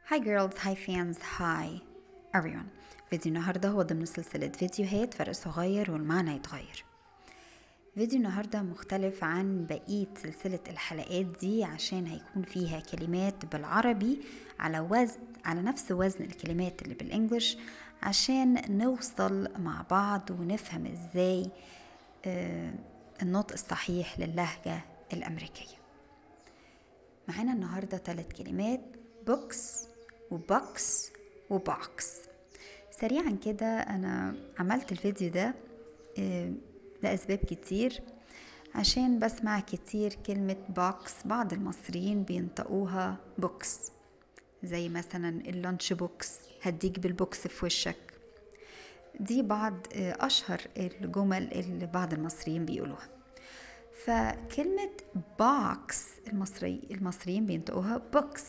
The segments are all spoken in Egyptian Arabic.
Hi girls, hi fans, hi everyone فيديو النهاردة هو ضمن سلسلة فيديوهات فرق صغير والمعنى يتغير فيديو النهاردة مختلف عن بقية سلسلة الحلقات دي عشان هيكون فيها كلمات بالعربي على وزن على نفس وزن الكلمات اللي بالانجلش عشان نوصل مع بعض ونفهم ازاي آه النطق الصحيح للهجة الأمريكية معانا النهاردة ثلاث كلمات بوكس وبوكس وبوكس سريعا كده أنا عملت الفيديو ده آه، لأسباب كتير عشان بسمع كتير كلمة بوكس بعض المصريين بينطقوها بوكس زي مثلا اللانش بوكس هديك بالبوكس في وشك دي بعض آه، أشهر الجمل اللي بعض المصريين بيقولوها فكلمة بوكس المصري المصريين بينطقوها بوكس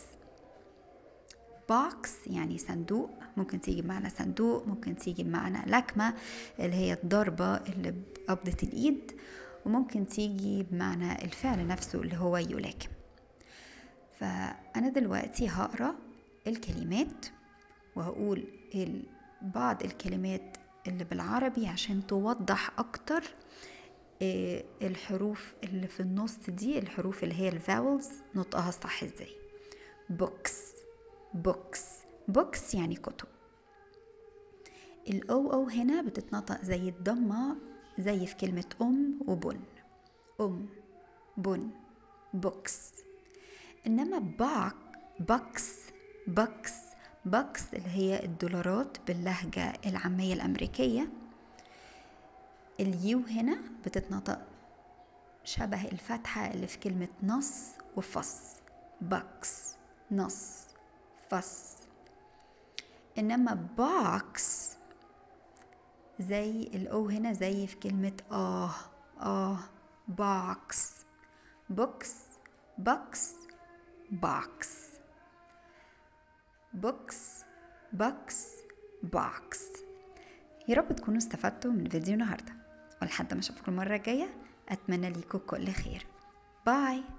بوكس يعني صندوق ممكن تيجي بمعنى صندوق ممكن تيجي بمعنى لكمة اللي هي الضربة اللي بقبضة الإيد وممكن تيجي بمعنى الفعل نفسه اللي هو يلاكم فأنا دلوقتي هقرأ الكلمات وهقول بعض الكلمات اللي بالعربي عشان توضح أكتر آه، الحروف اللي في النص دي الحروف اللي هي الفاولز نطقها صح ازاي بوكس بوكس بوكس يعني كتب الاو او هنا بتتنطق زي الضمة زي في كلمة أم وبن أم بن بوكس إنما باك بوكس بوكس بوكس اللي هي الدولارات باللهجة العامية الأمريكية اليو هنا بتتنطق شبه الفتحة اللي في كلمة نص وفص بوكس نص فص إنما بوكس زي الأو هنا زي في كلمة آه آه بوكس بوكس بوكس بوكس بوكس بوكس بوكس يا رب تكونوا استفدتوا من فيديو النهارده ولحد ما اشوفكم المره الجايه اتمنى ليكم كل خير باي